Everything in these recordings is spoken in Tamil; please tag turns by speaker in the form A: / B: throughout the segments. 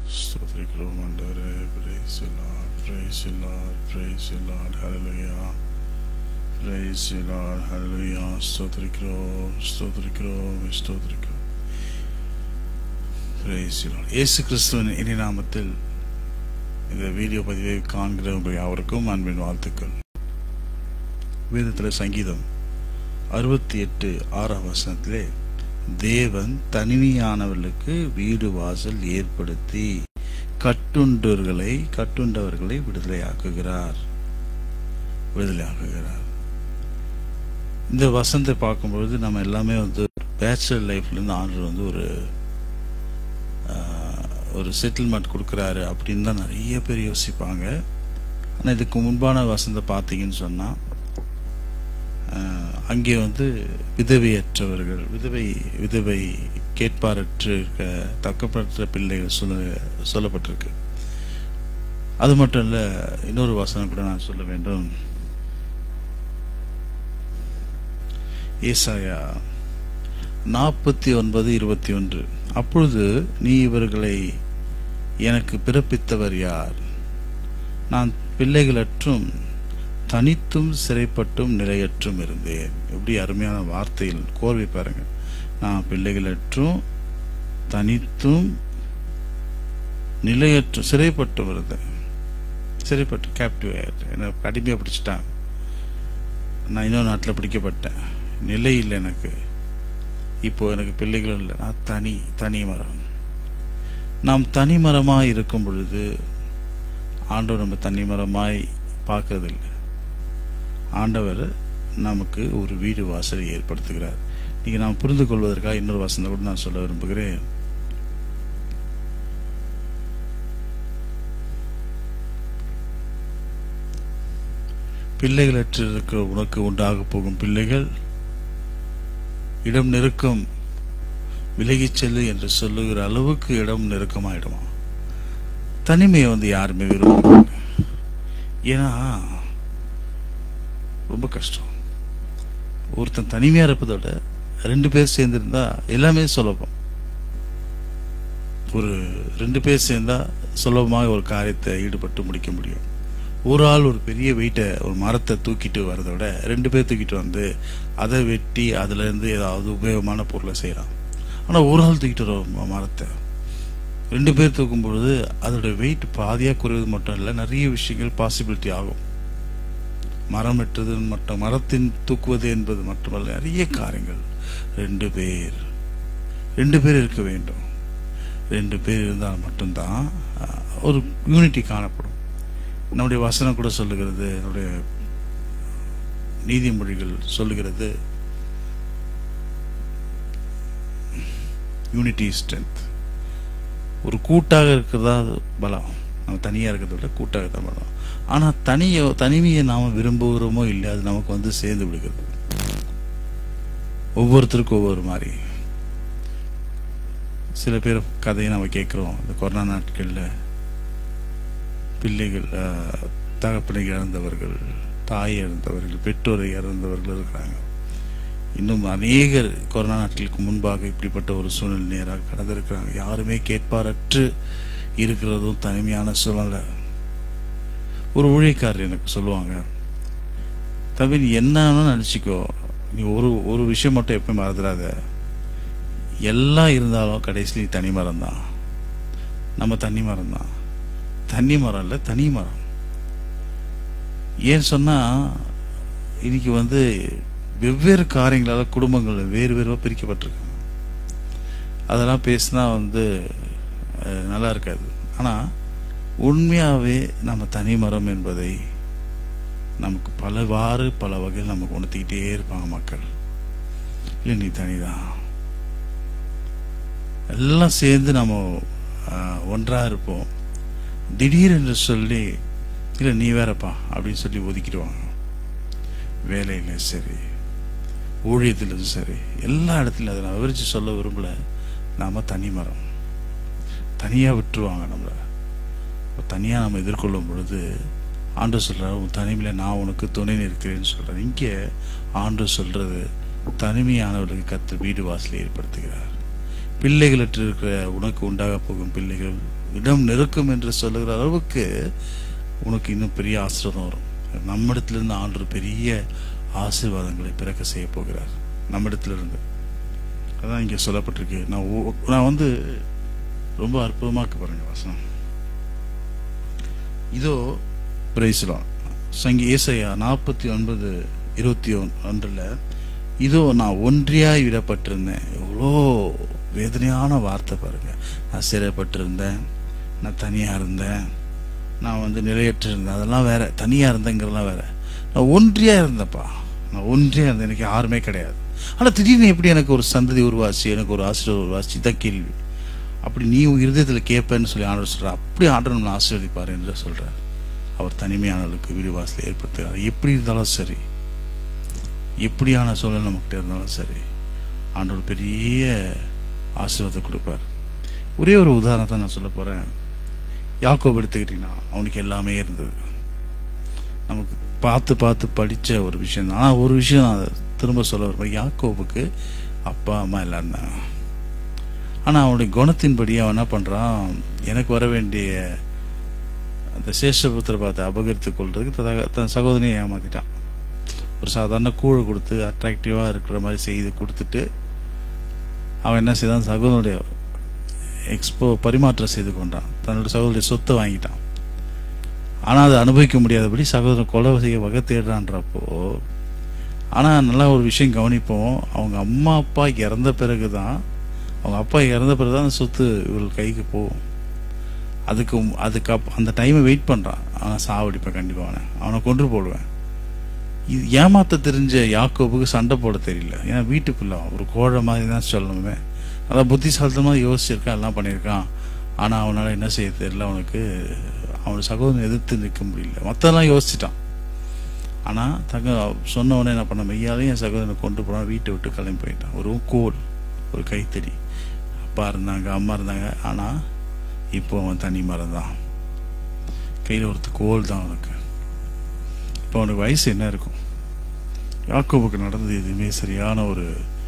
A: ஸ்தோத்திரிக்கிறோம் ஆண்டவரே praise you Lord praise you Lord praise you Lord hallelujah praise you Lord hallelujah ஸ்தோத்திரிக்கிறோம் ஸ்தோத்திரிக்கிறோம் ஸ்தோத்திரிக்கிறோம் praise you Lord இயேசு கிறிஸ்துவின் இனி நாமத்தில் இந்த வீடியோ பதிவை காண்கிற உங்கள் யாவருக்கும் அன்பின் வாழ்த்துக்கள் வேதத்தில் சங்கீதம் அறுபத்தி எட்டு ஆறாம் வசனத்திலே தேவன் தனிமையானவர்களுக்கு வீடு வாசல் ஏற்படுத்தி கட்டுண்டவர்களை கட்டுண்டவர்களை விடுதலையாக்குகிறார் விடுதலையாக்குகிறார் இந்த வசனத்தை பார்க்கும்பொழுது நம்ம எல்லாமே வந்து பேச்சுலர் லைஃப்லேருந்து ஆண்டு வந்து ஒரு ஆஹ், ஒரு செட்டில்மெண்ட் கொடுக்குறாரு அப்படின்னு தான் நிறைய பேர் யோசிப்பாங்க ஆனால் இதுக்கு முன்பான வசனத்தை பார்த்தீங்கன்னு சொன்னால் ஆஹ் அங்கே வந்து விதவையற்றவர்கள் விதவை விதவை கேட்பாரற்று இருக்க தக்கப்பட்ட பிள்ளைகள் சொல்ல சொல்லப்பட்டிருக்கு அது மட்டும் இல்ல இன்னொரு வசனம் கூட நான் சொல்ல வேண்டும் ஏசாயா நாற்பத்தி ஒன்பது இருபத்தி ஒன்று அப்பொழுது நீ இவர்களை எனக்கு பிறப்பித்தவர் யார் நான் பிள்ளைகளற்றும் தனித்தும் சிறைப்பட்டும் நிலையற்றும் இருந்தேன் எப்படி அருமையான வார்த்தையில் கோர்வை பாருங்க நான் பிள்ளைகளற்றும் தனித்தும் நிலையற்றும் சிறைப்பட்டும் இருந்தேன் சிறைப்பட்டு கேப்டிவ் ஆயிட்டேன் என்னை அடிமையாக பிடிச்சிட்டாங்க நான் இன்னொரு நாட்டில் பிடிக்கப்பட்டேன் நிலை இல்லை எனக்கு இப்போ எனக்கு பிள்ளைகள் இல்லை நான் தனி தனி மரம் நாம் தனி மரமாய் இருக்கும் பொழுது ஆண்டவர் நம்ம தனி மரமாய் பார்க்கறதில்லை ஆண்டவர் நமக்கு ஒரு வீடு வாசலை ஏற்படுத்துகிறார் நீங்க நாம் புரிந்து கொள்வதற்காக இன்னொரு வசனம் கூட நான் சொல்ல விரும்புகிறேன் பிள்ளைகளற்று இருக்கிற உனக்கு உண்டாக போகும் பிள்ளைகள் இடம் நெருக்கம் விலகிச் செல்லு என்று சொல்லுகிற அளவுக்கு இடம் நெருக்கமாயிடுமா தனிமையை வந்து யாருமே விரும்புகிறாங்க ஏன்னா ரொம்ப கஷ்டம் ஒருத்தன் தனிமையா இருப்பதை விட ரெண்டு பேர் சேர்ந்திருந்தா எல்லாமே சுலபம் ஒரு ரெண்டு பேர் சேர்ந்தா சுலபமாக ஒரு காரியத்தை ஈடுபட்டு முடிக்க முடியும் ஒரு ஆள் ஒரு பெரிய வெயிட்டை ஒரு மரத்தை தூக்கிட்டு வரதை விட ரெண்டு பேர் தூக்கிட்டு வந்து அதை வெட்டி அதுல இருந்து ஏதாவது உபயோகமான பொருளை செய்யலாம் ஆனா ஒரு ஆள் தூக்கிட்டு வர ம- மரத்தை ரெண்டு பேர் தூக்கும் பொழுது அதோட வெயிட் பாதியா குறைவது மட்டும் இல்லை நிறைய விஷயங்கள் பாசிபிலிட்டி ஆகும் மரம் வெட்டுறது மட்டும் மரத்தின் தூக்குவது என்பது மட்டுமல்ல நிறைய காரியங்கள் ரெண்டு பேர் ரெண்டு பேர் இருக்க வேண்டும் ரெண்டு பேர் இருந்தால் மட்டும்தான் அஹ், ஒரு யூனிட்டி காணப்படும் நம்முடைய வசனம் கூட சொல்லுகிறது நம்முடைய நீதிமொழிகள் சொல்லுகிறது யூனிட்டி ஸ்ட்ரென்த் ஒரு கூட்டாக இருக்கிறதா பலம் நம்ம தனியாக இருக்கிறத விட கூட்டாக தான் பலம் ஆனால் தனியோ தனிமையை நாம் விரும்புகிறோமோ இல்லை அது நமக்கு வந்து சேர்ந்து விடுகிறது ஒவ்வொருத்தருக்கும் ஒவ்வொரு மாதிரி சில பேர் கதையை நம்ம கேட்குறோம் இந்த கொரோனா நாட்களில் பிள்ளைகள் ஆஹ், தகப்பனை இழந்தவர்கள் தாயை இழந்தவர்கள் பெற்றோரை இழந்தவர்கள் இருக்கிறாங்க இன்னும் அநேகர் கொரோனா நாட்களுக்கு முன்பாக இப்படிப்பட்ட ஒரு சூழ்நிலை நேராக கடந்திருக்கிறாங்க யாருமே கேட்பாரற்று இருக்கிறதும் தனிமையான சூழ்நிலை ஒரு ஊழியக்காரர் எனக்கு சொல்லுவாங்க தம்பி நீ என்னன்னு நினச்சிக்கோ நீ ஒரு ஒரு விஷயம் மட்டும் எப்பயும் மறந்துடாத எல்லாம் இருந்தாலும் கடைசியில் நீ தனி மரம் தான் நம்ம தனி மரம் தான் தனி மரம் இல்லை தனி மரம் ஏன் சொன்னா இன்னைக்கு வந்து வெவ்வேறு காரியங்களால குடும்பங்கள் வேறு வேறுவா பிரிக்கப்பட்டிருக்காங்க அதெல்லாம் பேசினா வந்து அஹ், நல்லா இருக்காது ஆனா உண்மையாவே நம்ம தனி மரம் என்பதை நமக்கு பலவாறு பல வகையில் நமக்கு உணர்த்திக்கிட்டே இருப்பாங்க மக்கள் இல்லை நீ தனிதான் எல்லாம் சேர்ந்து நம்ம ஆஹ், ஒன்றா இருப்போம் திடீர் என்று சொல்லி இல்லை நீ வேறப்பா அப்படின்னு சொல்லி ஒதுக்கிடுவாங்க வேலையில சரி ஊழியத்திலும் சரி எல்லா இடத்துலையும் அதை நான் விவரிச்சு சொல்ல விரும்பல நாம தனி மரம் தனியா விட்டுருவாங்க நம்மள அப்ப தனியா நம்ம எதிர்கொள்ளும் பொழுது ஆண்டு சொல்றாரு உன் தனிமையில நான் உனக்கு துணை நிற்கிறேன்னு சொல்றாரு இங்க ஆண்டு சொல்றது தனிமையானவர்களுக்கு கத்து வீடு வாசலை ஏற்படுத்துகிறார் பிள்ளைகளற்று இருக்கிற உனக்கு உண்டாக போகும் பிள்ளைகள் இடம் நெருக்கும் என்று சொல்லுகிற அளவுக்கு உனக்கு இன்னும் பெரிய ஆசீர்வாதம் வரும் நம்மிடத்திலிருந்து ஆண்டு பெரிய ஆசீர்வாதங்களை பிறக்க செய்ய போகிறார் நம்மிடத்திலிருந்து அதான் இங்க சொல்லப்பட்டிருக்கு நான் ஒ- நான் வந்து ரொம்ப அற்புதமாக்க பாருங்க வசனம் இதோ பிரைஸ்லாம் சங்கி ஏசையா நாற்பத்தி ஒன்பது இருபத்தி ஒன்றில் இதோ நான் ஒன்றியாய் விடப்பட்டிருந்தேன் எவ்வளோ வேதனையான வார்த்தை பாருங்க நான் சிறைப்பட்டிருந்தேன் நான் தனியா இருந்தேன் நான் வந்து நிலையற்று இருந்தேன் அதெல்லாம் வேற தனியா இருந்தேங்கிறதெல்லாம் வேற நான் ஒன்றியா இருந்தேன்ப்பா நான் ஒன்றியா இருந்தேன் எனக்கு யாருமே கிடையாது ஆனா திடீர்னு எப்படி எனக்கு ஒரு சந்ததி உருவாச்சு எனக்கு ஒரு ஆசிரியர் உருவாச்சு இதான் கேள்வி அப்படி நீ உன் இருதயத்தில் கேட்பேன்னு சொல்லி ஆண்டவர் சொல்ற அப்படி ஆண்டவர் நம்மளை ஆசீர்வதிப்பார் என்று சொல்றார் அவர் தனிமையானவர்களுக்கு வீடு வாசலை ஏற்படுத்துகிறார் எப்படி இருந்தாலும் சரி எப்படியான சூழல் நம்மகிட்ட இருந்தாலும் சரி ஆண்டவர் பெரிய ஆசீர்வாதத்தை கொடுப்பார் ஒரே ஒரு உதாரணத்தை நான் சொல்ல போறேன் யாக்கோப் எடுத்துக்கிட்டீங்கன்னா அவனுக்கு எல்லாமே இருந்தது நமக்கு பார்த்து பார்த்து படிச்ச ஒரு விஷயம் தான் ஆனால் ஒரு விஷயம் நான் திரும்ப சொல்ல வருவேன் யாக்கோபுக்கு அப்பா அம்மா எல்லாம் இருந்தாங்க ஆனால் அவனுடைய குணத்தின்படி அவன் என்ன பண்றான் எனக்கு வர வேண்டிய அந்த சேஷபுத்திர பார்த்து அபகரித்துக் கொள்றதுக்கு தத- தன் சகோதரியை ஏமாத்திட்டான் ஒரு சாதாரண கூழ் கொடுத்து அட்ராக்டிவா இருக்கிற மாதிரி செய்து கொடுத்துட்டு அவன் என்ன செய்தான் சகோதரனுடைய எக்ஸ்போ பரிமாற்றம் செய்து கொண்டான் தன்னுடைய சகோதரிய சொத்தை வாங்கிட்டான் ஆனா அதை அனுபவிக்க முடியாதபடி சகோதரன் கொலை செய்ய வகை தேடுறான்றப்போ ஆனா நல்லா ஒரு விஷயம் கவனிப்போம் அவங்க அம்மா அப்பா இறந்த பிறகுதான் அவங்க அப்பா இறந்த பிறகுதான் அந்த சொத்து இவள் கைக்கு போகும் அதுக்கு அதுக்கு அப் அந்த டைமை வெயிட் பண்றான் அவனை சாவடிப்பேன் கண்டிப்பா அவனை அவனை கொன்று போடுவேன் இது ஏமாத்த தெரிஞ்ச யாக்கோபுக்கு சண்டை போட தெரியல ஏன்னா வீட்டுக்குள்ள அவன் ஒரு கோழை மாதிரி தான் சொல்லணுமே நல்லா புத்திசாலித்தமா யோசிச்சிருக்கான் எல்லாம் பண்ணியிருக்கான் ஆனா அவனால என்ன செய்ய தெரியல அவனுக்கு அவன் சகோதரன் எதிர்த்து நிற்க முடியல மத்தெல்லாம் யோசிச்சிட்டான் ஆனா தங்க சொன்ன உடனே என்ன பண்ண மெய்யாலையும் என் சகோதரனை கொண்டு போனான் வீட்டை விட்டு கிளம்பி போயிட்டான் ஒரு கோல் ஒரு கைத்தடி அப்பா இருந்தாங்க அம்மா இருந்தாங்க ஆனா இப்போ அவன் தனி மரம் தான் கையில் ஒருத்த கோல் தான் அவனுக்கு இப்போ அவனுக்கு வயசு என்ன இருக்கும் யாக்கோபுக்கு நடந்தது எதுவுமே சரியான ஒரு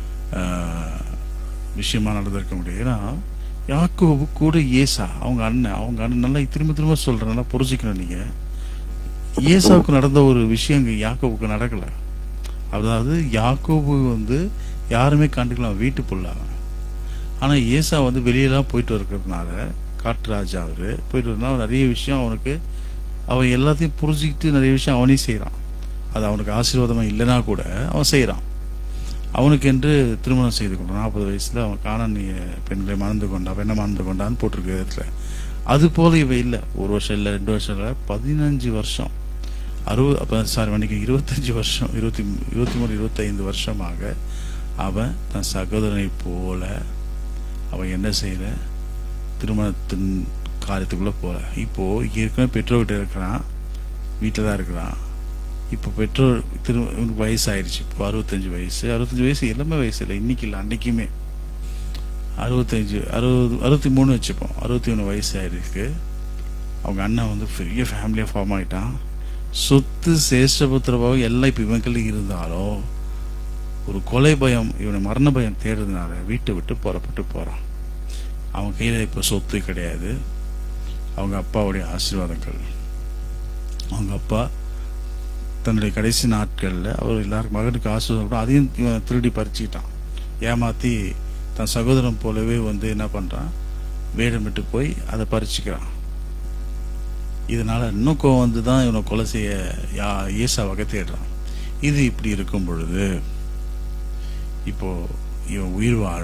A: ஆஹ், விஷயமா நடந்திருக்க முடியும் ஏன்னா யாக்கோபு கூட ஏசா அவங்க அண்ணன் அவங்க அண்ணன் நல்லா திரும்ப திரும்ப சொல்றேன் நல்லா புரிஞ்சுக்கணும் நீங்க ஏசாவுக்கு நடந்த ஒரு விஷயம் இங்க யாக்கோபுக்கு நடக்கல அதாவது யாக்கோபு வந்து யாருமே கண்டுக்கலாம் வீட்டு புள்ளாங்க ஆனா ஏசா வந்து வெளியெல்லாம் போயிட்டு இருக்கிறதுனால காட்டுராஜா அவரு போயிட்டு இருந்தா நிறைய விஷயம் அவனுக்கு அவன் எல்லாத்தையும் புரிஞ்சுக்கிட்டு நிறைய விஷயம் அவனே செய்றான் அது அவனுக்கு ஆசீர்வாதமா இல்லைன்னா கூட அவன் செய்றான் அவனுக்கு என்று திருமணம் செய்து கொண்டான் நாற்பது வயசுல அவன் காணானிய பெண்களை மணந்து கொண்டான் பெண்ணை மணந்து கொண்டான்னு போட்டிருக்கு இடத்துல அது போல இவ இல்ல ஒரு வருஷம் இல்ல ரெண்டு வருஷம் இல்ல பதினஞ்சு வருஷம் அறுபது அப்ப சாரி மணிக்கு இருபத்தஞ்சு வருஷம் இருபத்தி இருபத்தி மூணு இருபத்தைந்து வருஷமாக அவன் தன் சகோதரனை போல அவன் என்ன செய்யல திருமணத்தின் காரியத்துக்குள்ள போல இப்போ ஏற்கனவே பெற்றோர்கிட்ட இருக்கிறான் வீட்டில் தான் இருக்கிறான் இப்போ பெற்றோர் திரு இவனுக்கு வயசு ஆயிடுச்சு இப்போ அறுபத்தஞ்சு வயசு அறுபத்தஞ்சு வயசு எல்லாமே வயசு இல்லை இன்னைக்கு இல்லை அன்னைக்குமே அறுபத்தஞ்சு அறுபது அறுபத்தி மூணு வச்சுப்போம் அறுபத்தி ஒன்று வயசு ஆயிருக்கு அவங்க அண்ணன் வந்து பெரிய ஃபேமிலியாக ஃபார்ம் ஆயிட்டான் சொத்து சேஷ்டபுத்திரபாவம் எல்லாம் இப்போ இவங்களுக்கு இருந்தாலும் ஒரு கொலை பயம் இவனை மரண பயம் தேடுறதுனால வீட்டை விட்டு புறப்பட்டு போறான் அவன் கையில இப்ப சொத்து கிடையாது அவங்க அப்பாவுடைய ஆசீர்வாதங்கள் அவங்க அப்பா தன்னுடைய கடைசி நாட்கள்ல அவர் எல்லாருக்கும் மகனுக்கு ஆசீர்வாதம் கூட அதையும் இவன் திருடி பறிச்சுக்கிட்டான் ஏமாத்தி தன் சகோதரன் போலவே வந்து என்ன பண்றான் வேடமிட்டு போய் அதை பறிச்சுக்கிறான் இதனால இன்னும் கோவம் வந்து தான் இவனை கொலை செய்ய யா ஏசா வகை தேடுறான் இது இப்படி இருக்கும் பொழுது இப்போ இவன் உயிர் வாழ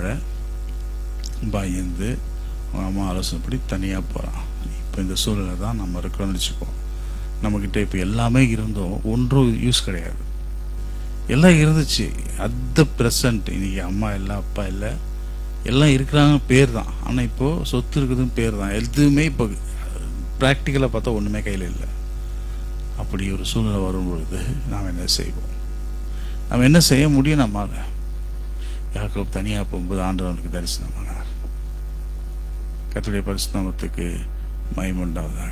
A: பயந்து அவன் அம்மா ஆலோசனைப்படி தனியா போறான் இப்போ இந்த சூழ்நிலை தான் நம்ம இருக்கிறோம்னு வச்சுப்போம் நம்மக்கிட்ட இப்போ எல்லாமே இருந்தோம் ஒன்றும் யூஸ் கிடையாது எல்லாம் இருந்துச்சு அட் த ப்ரெசன்ட் இன்னைக்கு அம்மா இல்லை அப்பா இல்லை எல்லாம் இருக்கிறாங்க பேர் தான் ஆனால் இப்போ சொத்து இருக்குதுன்னு பேர் தான் எதுவுமே இப்போ ப்ராக்டிக்கலாக பார்த்தா ஒன்றுமே கையில் இல்லை அப்படி ஒரு சூழ்நிலை வரும் பொழுது நாம் என்ன செய்வோம் நம்ம என்ன செய்ய முடியும் நம்மால யாக்கோப் தனியாக போகும்போது ஆண்டவனுக்கு தரிசனமானார் கர்த்தருடைய பரிசுநாமத்துக்கு மயமுண்டாவதாக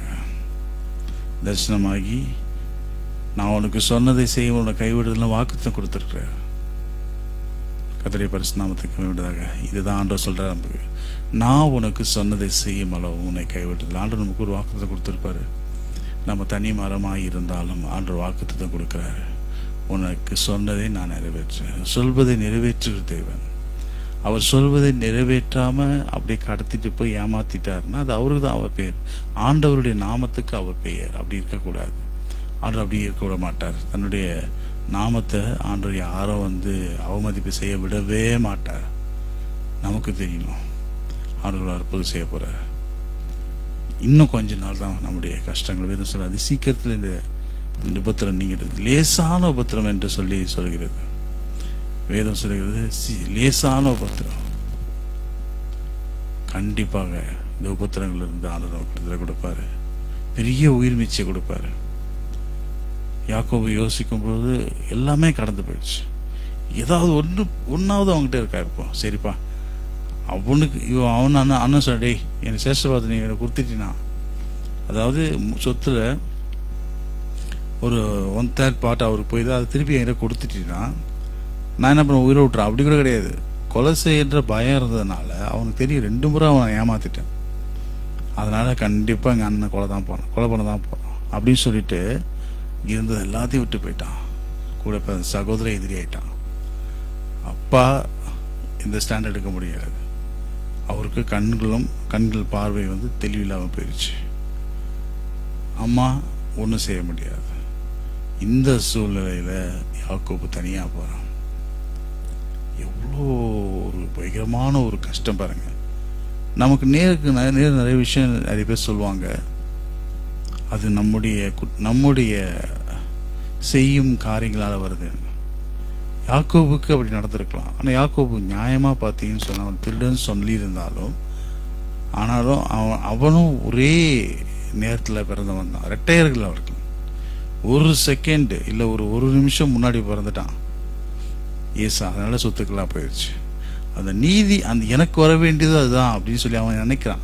A: தரிசனமாகி நான் உனக்கு சொன்னதை செய்ய உன்னை கைவிடுதல் வாக்குத்தம் கொடுத்துருக்கிறேன் கர்த்தருடைய பரிசுநாமத்துக்கு மயமுண்டதாக இதுதான் ஆண்டவர் சொல்றாரு நமக்கு நான் உனக்கு சொன்னதை செய்யும் அளவு உன்னை கைவிட்டது ஆண்டு நமக்கு ஒரு வாக்குத்தத்தை கொடுத்துருப்பாரு நம்ம தனி மரமாய் இருந்தாலும் ஆண்டு வாக்குத்தத்தை கொடுக்கிறாரு உனக்கு சொன்னதை நான் நிறைவேற்றேன் சொல்வதை நிறைவேற்றுகிற தேவன் அவர் சொல்வதை நிறைவேற்றாம அப்படியே கடத்திட்டு போய் ஏமாத்திட்டாருன்னா அது அவருக்கு தான் அவர் பெயர் ஆண்டவருடைய நாமத்துக்கு அவர் பெயர் அப்படி இருக்கக்கூடாது ஆண்டவர் அப்படி இருக்க விட மாட்டார் தன்னுடைய நாமத்தை ஆண்டவர் யாரும் வந்து அவமதிப்பு செய்ய விடவே மாட்டார் நமக்கு தெரியணும் ஆண்டவர் அற்புதம் செய்ய போறார் இன்னும் கொஞ்ச நாள் தான் நம்முடைய கஷ்டங்கள் வேதம் சொல்லாது சீக்கிரத்தில் இந்த இந்த உபத்திரம் நீங்கிறது லேசான உபத்திரம் என்று சொல்லி சொல்கிறது வேதம் சொல்கிறது சி- லேசான உபத்திரம் கண்டிப்பாக இந்த உபத்திரங்கள் இருந்து ஆண்டவர் நமக்கு விடுதலை கொடுப்பாரு பெரிய உயிர் மீச்சை கொடுப்பாரு யாக்கோபு யோசிக்கும் பொழுது எல்லாமே கடந்து போயிடுச்சு ஏதாவது ஒன்று ஒன்றாவது அவங்ககிட்ட இருக்கா இப்போ சரிப்பா அவனுக்கு இவன் அவன் அண்ணன் அண்ணன் சொன்ன டேய் எனக்கு சேஷபாத நீ எனக்கு கொடுத்துட்டினா அதாவது மு- சொத்துல ஒரு ஒன் தேர்ட் பார்ட் அவருக்கு போய் அதை திருப்பி என்கிட்ட கொடுத்துட்டீங்கன்னா நான் என்ன பண்ண உயிரை விட்டுறேன் அப்படி கூட கிடையாது கொலை செய்யற பயம் இருந்ததுனால அவனுக்கு தெரியும் ரெண்டு முறை அவனை ஏமாத்திட்டேன் அதனால கண்டிப்பா எங்க அண்ணன் கொலை தான் போறான் கொலை பண்ண தான் போறான் அப்படின்னு சொல்லிட்டு இருந்தது எல்லாத்தையும் விட்டு போயிட்டான் கூட இப்ப சகோதர எதிரி ஆயிட்டான் அப்பா இந்த ஸ்டாண்ட் எடுக்க முடியாது அவருக்கு கண்களும் கண்கள் பார்வை வந்து தெளிவில்லாம போயிடுச்சு அம்மா ஒன்றும் செய்ய முடியாது இந்த சூழ்நிலையில யாக்கோபு தனியா போறான் எவ்வளோ ஒரு பயங்கரமான ஒரு கஷ்டம் பாருங்க நமக்கு நேருக்கு நே- நேர் நிறைய விஷயம் நிறைய பேர் சொல்லுவாங்க அது நம்முடைய குட்- நம்முடைய செய்யும் காரியங்களால வருது யாக்கோபுக்கு அப்படி நடந்திருக்கலாம் ஆனா யாக்கோபு நியாயமா பார்த்தீங்கன்னு சொன்னா அவன் திருடன் சொல்லி இருந்தாலும் ஆனாலும் அவன் அவனும் ஒரே நேரத்துல பிறந்தவன் தான் ரெட்டையர்கள் அவர்கள் ஒரு செகண்ட் இல்ல ஒரு ஒரு நிமிஷம் முன்னாடி பிறந்துட்டான் ஏசா அதனால சொத்துக்கெல்லாம் போயிடுச்சு அந்த நீதி அந்த எனக்கு வர வேண்டியது அதுதான் அப்படின்னு சொல்லி அவன் நினைக்கிறான்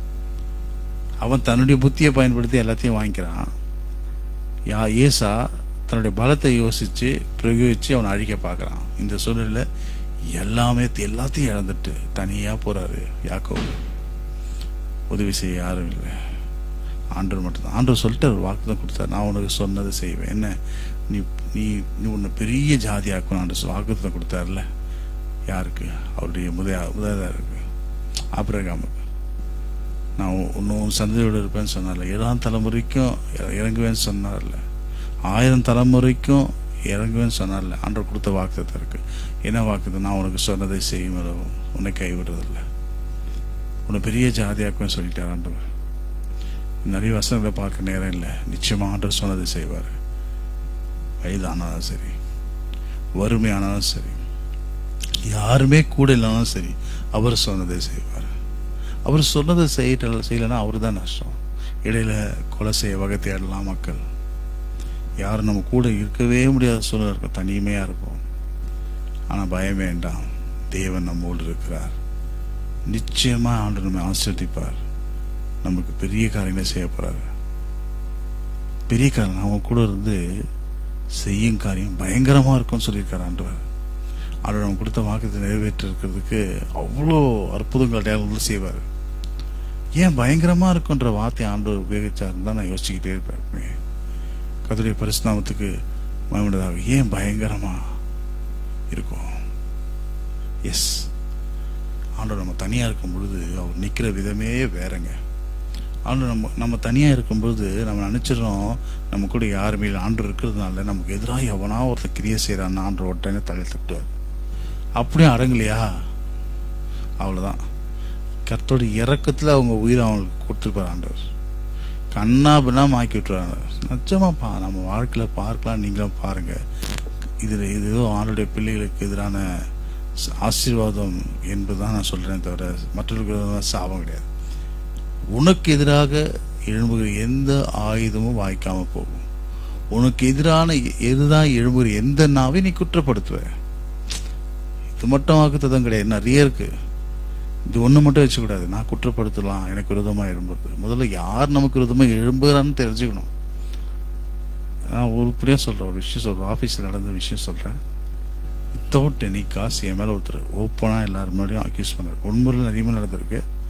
A: அவன் தன்னுடைய புத்தியை பயன்படுத்தி எல்லாத்தையும் வாங்கிக்கிறான் யா ஏசா தன்னுடைய பலத்தை யோசிச்சு பிரயோகிச்சு அவனை அழிக்க பார்க்கறான் இந்த சூழ்நிலையில எல்லாமே எல்லாத்தையும் இழந்துட்டு தனியா போறாரு யாக்கோபு உதவி செய்ய யாரும் இல்லை ஆண்டவர் மட்டும்தான் ஆண்டவர் சொல்லிட்டு ஒரு வாக்கு தான் கொடுத்தாரு நான் உனக்கு சொன்னதை செய்வேன் என்ன நீ நீ நீ உன்னை பெரிய ஜாதியாக்கணும் ஆண்டு வாக்குத்தம் கொடுத்தாருல யாருக்கு அவருடைய முதல முதலாருக்கு ஆபிரகாமுக்கு நான் இன்னும் சந்ததியோடு இருப்பேன்னு சொன்னார்ல ஏழாம் தலைமுறைக்கும் இற- இறங்குவேன்னு சொன்னார்ல ஆயிரம் தலைமுறைக்கும் இறங்குவேன்னு சொன்னார்ல ஆண்டவர் கொடுத்த வாக்குத்தம் இருக்கு என்ன வாக்குத்தம் நான் உனக்கு சொன்னதை செய்யும் அளவு உன்னை கைவிடுறதில்ல உன்னை பெரிய ஜாதியாக்குவேன்னு சொல்லிட்டார் ஆண்டவர் நிறைய வசனங்களை பார்க்க நேரம் இல்லை நிச்சயமா ஆண்டவர் சொன்னதை செய்வார் வயதானாலும் சரி வறுமையானாலும் சரி யாருமே கூட இல்லைனாலும் சரி அவர் சொன்னதை செய்வார் அவர் சொன்னதை செய்யல செய்யலைன்னா அவரு தான் நஷ்டம் இடையில கொலை செய்ய வகை தேடலாம் மக்கள் யாரும் நம்ம கூட இருக்கவே முடியாத சூழல் இருக்கும் தனிமையா இருப்போம் ஆனா பயம் வேண்டாம் தேவன் நம்மோடு இருக்கிறார் நிச்சயமா ஆண்டு நம்மை ஆசிர்வதிப்பார் நமக்கு பெரிய காரியங்களை செய்ய போறாரு பெரிய காரியம் அவங்க கூட இருந்து செய்யும் காரியம் பயங்கரமா இருக்கும்னு சொல்லியிருக்காரு ஆண்டவர் ஆண்டவர் நம்ம கொடுத்த வாக்குத்தை நிறைவேற்றி இருக்கிறதுக்கு அவ்வளோ அற்புதங்கள் அடையாளங்கள் செய்வார் ஏன் பயங்கரமா இருக்குன்ற வார்த்தையை ஆண்டவர் உபயோகிச்சாருன்னு தான் நான் யோசிச்சுக்கிட்டே இருப்பேன் கதுடைய பரிசுநாமத்துக்கு மயமுண்டதாக ஏன் பயங்கரமா இருக்கும் எஸ் ஆண்டவர் நம்ம தனியா இருக்கும் பொழுது அவர் நிக்கிற விதமே வேறங்க ஆண்டவர் நம்ம நம்ம தனியா இருக்கும் பொழுது நம்ம நினைச்சிடறோம் நம்ம கூட யாருமே இல்லை ஆண்டவர் இருக்கிறதுனால நமக்கு எதிராக எவனா ஒருத்தர் கிரியை செய்யறான்னு ஆண்டவர் உடனே தலையில் தட்டுவார் அப்படியும் அடங்கலையா அவ்வளவுதான் கர்த்தோட இறக்கத்துல அவங்க உயிரை அவங்களுக்கு கொடுத்துருப்பார் ஆண்டவர் கண்ணா பின்னா ஆக்கி விட்டுறாங்க நிச்சயமாப்பா நம்ம வாழ்க்கையில பார்க்கலாம் நீங்களும் பாருங்க இதுல இது ஏதோ ஆண்டுடைய பிள்ளைகளுக்கு எதிரான ச- ஆசீர்வாதம் என்பதுதான் நான் சொல்றேன் தவிர மற்றவர்களுக்கு எதிரான சாபம் கிடையாது உனக்கு எதிராக எழும்புகிற எந்த ஆயுதமும் வாய்க்காம போகும் உனக்கு எதிரான எ- எதுதான் எழும்புகிற எந்த நாவை நீ குற்றப்படுத்துவ இது மட்டும் வாக்குத்ததம் கிடையாது நிறைய இருக்கு இது ஒண்ணு மட்டும் வச்சுக்கூடாது நான் குற்றப்படுத்தலாம் எனக்கு விரோதமா எழும்புறது முதல்ல யார் நமக்கு விரோதமா எழும்புறான்னு தெரிஞ்சுக்கணும் நான் உருப்படியா சொல்றேன் ஒரு விஷயம் சொல்றேன் ஆபீஸ்ல நடந்த விஷயம் சொல்றேன் வித்தவுட் எனி காசு என் மேல ஒருத்தர் ஓப்பனா எல்லாரும் முன்னாடியும் அக்யூஸ் பண்ணார் உண்மையில் நிறைய நடந்திருக்கு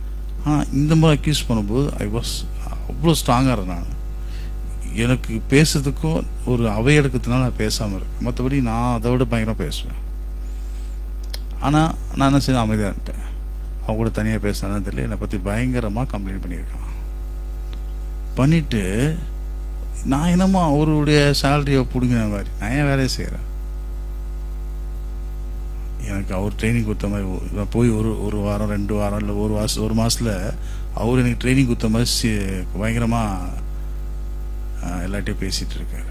A: ஆனால் இந்த மாதிரி அக்யூஸ் பண்ணும்போது ஐ வாஸ் அவ்வளோ ஸ்ட்ராங்காக இருந்தேன் நான் எனக்கு பேசுறதுக்கும் ஒரு அவை எடுக்கிறதுனால நான் பேசாமல் இருக்கேன் மற்றபடி நான் அதை விட பயங்கரமாக பேசுவேன் ஆனால் நான் என்ன செய்ய அமைதியாக இருந்தேன் அவங்க கூட தனியாக பேசினாலும் தெரியல என்னை பற்றி பயங்கரமாக கம்ப்ளைண்ட் பண்ணியிருக்கான் பண்ணிட்டு நான் என்னமோ அவருடைய சேலரியை பிடுங்கின மாதிரி நான் ஏன் வேலையை செய்கிறேன் எனக்கு அவர் ட்ரைனிங் கொடுத்த மாதிரி ஒ- நான் போய் ஒரு ஒரு வாரம் ரெண்டு வாரம் இல்லை ஒரு மாதம் ஒரு மாதத்தில் அவர் எனக்கு ட்ரைனிங் கொடுத்த மாதிரி சி- பயங்கரமாக ஆஹ், எல்லார்ட்டையும் பேசிகிட்டு இருக்காரு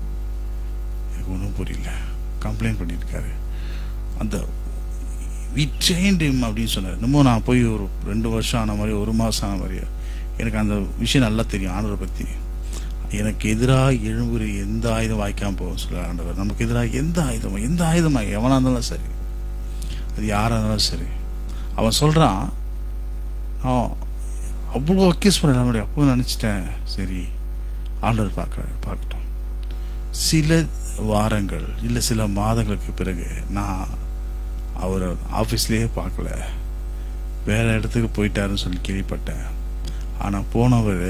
A: எனக்கு ஒன்றும் புரியல கம்ப்ளைண்ட் பண்ணியிருக்காரு அந்த வி ட்ரெயின்ட் him அப்படின்னு சொன்னார் இன்னமும் நான் போய் ஒரு ரெண்டு வருஷம் ஆன மாதிரி ஒரு மாதம் ஆன மாதிரி எனக்கு அந்த விஷயம் நல்லா தெரியும் ஆண்டவரை பற்றி எனக்கு எதிராக எழும்புற எந்த ஆயுதம் வாய்க்காம போகும் சொல்ல ஆண்டவர் நமக்கு எதிராக எந்த ஆயுதமும் எந்த ஆயுதமாக எவனாக இருந்தாலும் சரி அது யாராக இருந்தாலும் சரி அவன் சொல்கிறான் அவன் அவ்வளோ அக்யூஸ் பண்ண நம்மளுடைய அப்போ நினச்சிட்டேன் சரி ஆண்டவர் பார்க்க பார்க்கட்டும் சில வாரங்கள் இல்லை சில மாதங்களுக்கு பிறகு நான் அவர் ஆஃபீஸ்லேயே பார்க்கல வேற இடத்துக்கு போயிட்டாருன்னு சொல்லி கேள்விப்பட்டேன் ஆனால் போனவர்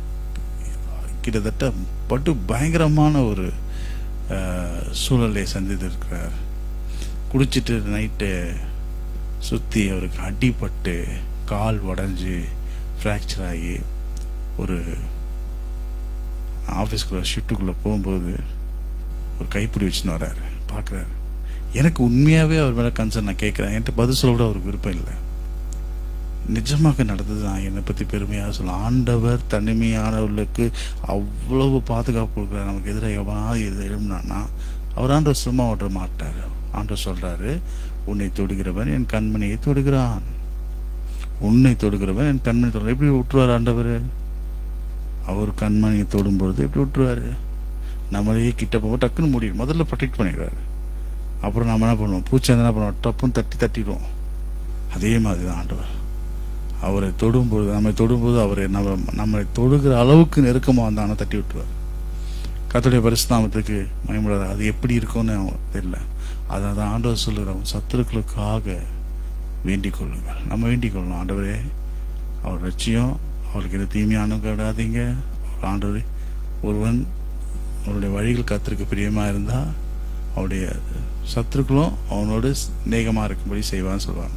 A: கிட்டத்தட்ட பட்டு பயங்கரமான ஒரு அஹ், சூழலை சந்தித்திருக்கிறார் குடிச்சிட்டு நைட்டு சுற்றி அவருக்கு அடிபட்டு கால் உடஞ்சி ஃப்ராக்சர் ஆகி ஒரு ஆஃபீஸ்க்குள்ள ஷிஃப்ட்டுக்குள்ளே போகும்போது ஒரு கைப்பிடி வச்சுன்னு வர்றாரு பார்க்குறாரு எனக்கு உண்மையாகவே அவர் மேலே கன்சர்ன் நான் கேட்குறேன் என்கிட்ட பதில் சொல்ல கூட அவருக்கு விருப்பம் இல்லை நிஜமாக நடந்தது நான் என்னை பற்றி பெருமையாக சொல்ல ஆண்டவர் தனிமையானவர்களுக்கு அவ்வளவு பாதுகாப்பு கொடுக்குறார் நமக்கு எதிராக எவனாவது இது எழும்பினான்னா அவர் ஆண்டவர் சும்மா விட மாட்டார் ஆண்டவர் சொல்றாரு உன்னை தொடுகிறவன் என் கண்மணியை தொடுகிறான் உன்னை தொடுகிறவன் என் கண்மணி தொடுகிறான் எப்படி விட்டுருவார் ஆண்டவர் அவர் கண்மணியை தொடும் பொழுது எப்படி விட்டுருவாரு நம்மளையே கிட்ட போக டக்குன்னு முடியும் முதல்ல ப்ரொடெக்ட் பண்ணிடுறாரு அப்புறம் நம்ம என்ன பண்ணுவோம் பூச்சி என்ன பண்ணுவோம் டப்புன்னு தட்டி தட்டிடுவோம் அதே மாதிரி தான் ஆண்டவர் அவரை தொடும்போது நம்மை தொடும்போது அவர் நம்ம நம்மளை தொடுகிற அளவுக்கு நெருக்கமாக வந்தாங்கன்னா தட்டி விட்டுருவார் கர்த்தருடைய பரிசுநாமத்துக்கு மயமுடாது அது எப்படி இருக்கும்னு தெரியல அதான் தான் ஆண்டவர் சொல்லுகிறோம் சத்துருக்களுக்காக வேண்டிக் கொள்ளுங்கள் நம்ம வேண்டிக் கொள்ளணும் ஆண்டவரே அவர் லட்சியம் அவருக்கு எது தீமையான விடாதீங்க அவர் ஆண்டவரே ஒருவன் அவருடைய வழிகள் கத்திற்கு பிரியமா இருந்தா அவருடைய சத்துருக்களும் அவனோடு சிநேகமா இருக்கும்படி செய்வான்னு சொல்லுவாங்க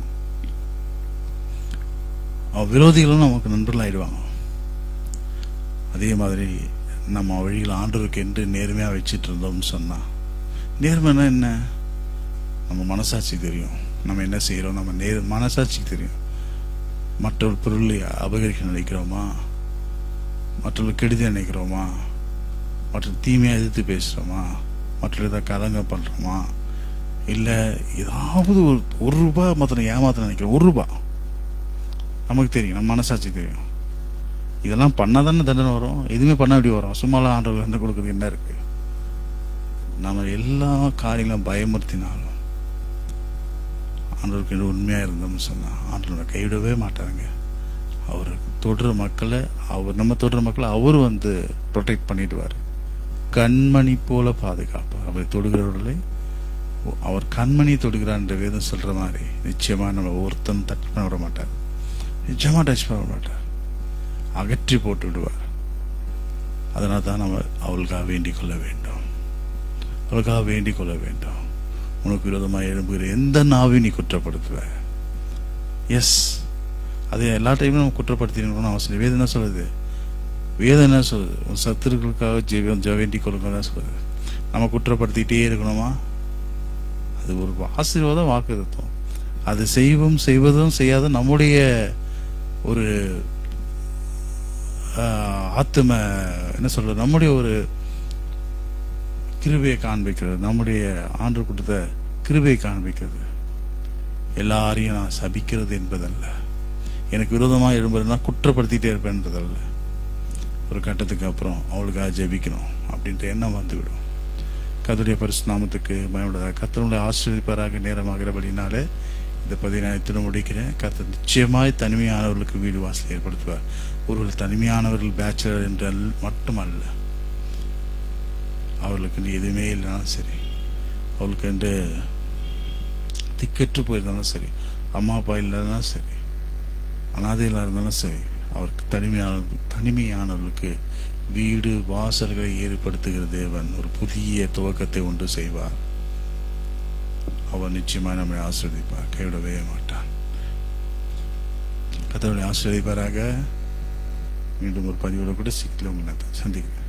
A: அவன் விரோதிகளும் நமக்கு நண்பர்கள் ஆயிடுவாங்க அதே மாதிரி நம்ம வழிகள் ஆண்டவருக்கு என்று நேர்மையா வச்சிட்டு இருந்தோம்னு சொன்னா நேர்மைன்னா என்ன நம்ம மனசாட்சி தெரியும் நம்ம என்ன செய்யறோம் நம்ம நேர் மனசாட்சிக்கு தெரியும் மற்றொரு பொருளை அபகரிக்க நினைக்கிறோமா மற்றவர்கள் கெடுதி நினைக்கிறோமா மற்ற தீமையை எதிர்த்து பேசுகிறோமா மற்ற ஏதாவது கலங்க பண்ணுறோமா இல்லை ஏதாவது ஒரு ஒரு ரூபா மற்ற ஏமாத்த நினைக்கிறோம் ஒரு ரூபா நமக்கு தெரியும் நம்ம மனசாட்சி தெரியும் இதெல்லாம் பண்ணால் தானே தண்டனை வரும் எதுவுமே பண்ண எப்படி வரும் சும்மாலாம் ஆண்டவர் என்ன கொடுக்குறது என்ன இருக்கு நம்ம எல்லா காரியங்களும் பயமுறுத்தினாலும் ஆண்டவருக்கு என்று உண்மையாக இருந்தோம்னு சொன்னால் ஆண்டவரை கைவிடவே மாட்டாருங்க அவர் தொடுற மக்களை அவர் நம்ம தொடுற மக்களை அவர் வந்து ப்ரொடெக்ட் பண்ணிடுவார் கண்மணி போல பாதுகாப்பார் அவரை தொடுகிறவர்களை அவர் கண்மணி தொடுகிறார் என்ற வேதம் சொல்ற மாதிரி நிச்சயமா நம்ம ஒருத்தன் டச் பண்ண விட மாட்டார் நிச்சயமா டச் பண்ண விட மாட்டார் அகற்றி போட்டு விடுவார் அதனால தான் நம்ம அவளுக்காக வேண்டிக் கொள்ள வேண்டும் அவளுக்காக வேண்டிக் கொள்ள வேண்டும் உனக்கு விரோதமாக எழும்புகிற எந்த நாவையும் நீ குற்றப்படுத்துவ எஸ் அது எல்லா டைமும் நம்ம குற்றப்படுத்தினு அவசியம் வேதம் என்ன சொல்லுது வேதம் என்ன சொல்லுது உன் சத்துருக்களுக்காக ஜெபம் ஜெ வேண்டிக் கொள்ளுங்க தான் சொல்லுது நம்ம குற்றப்படுத்திட்டே இருக்கணுமா அது ஒரு ஆசீர்வாதம் வாக்குறுத்தம் அது செய்வோம் செய்வதும் செய்யாத நம்முடைய ஒரு ஆஹ், ஆத்தும என்ன சொல்றது நம்முடைய ஒரு கிருபையை காண்பிக்கிறது நம்முடைய ஆண்டு கொடுத்த கிருபையை காண்பிக்கிறது எல்லாரையும் நான் சபிக்கிறது என்பதல்ல எனக்கு விரோதமாக எழும்புறதுனா குற்றப்படுத்திட்டே இருப்பேன்றதல்ல ஒரு கட்டத்துக்கு அப்புறம் அவளுக்காக ஜெபிக்கணும் அப்படின்ற எண்ணம் வந்துவிடும் கர்த்தருடைய பரிசு நாமத்துக்கு பயமுள்ளதாக கத்தனுடைய ஆசிரியப்பாராக நேரமாகிறபடினாலே இந்த பதினாயிரத்திலும் முடிக்கிறேன் கர்த்தர் நிச்சயமாய் தனிமையானவர்களுக்கு வீடு வாசல் ஏற்படுத்துவார் ஒருவர் தனிமையானவர்கள் பேச்சுலர் என்று அல்ல- மட்டுமல்ல அவர்களுக்கு இன்று எதுவுமே இல்லைனாலும் சரி அவளுக்கு என்று திக்கெட்டு போயிருந்தாலும் சரி அம்மா அப்பா இல்லைனாலும் சரி அனாதைகளாக இருந்தாலும் சரி அவருக்கு தனிமையான தனிமையானவர்களுக்கு வீடு வாசல்களை ஏற்படுத்துகிற தேவன் ஒரு புதிய துவக்கத்தை உண்டு செய்வார் அவர் நிச்சயமாக நம்மை ஆசீர்வதிப்பார் கைவிடவே மாட்டான் கத்தருடைய ஆசீர்வதிப்பாராக மீண்டும் ஒரு பதிவோட கூட சீக்கிரம் உங்களை சந்திக்கிறேன்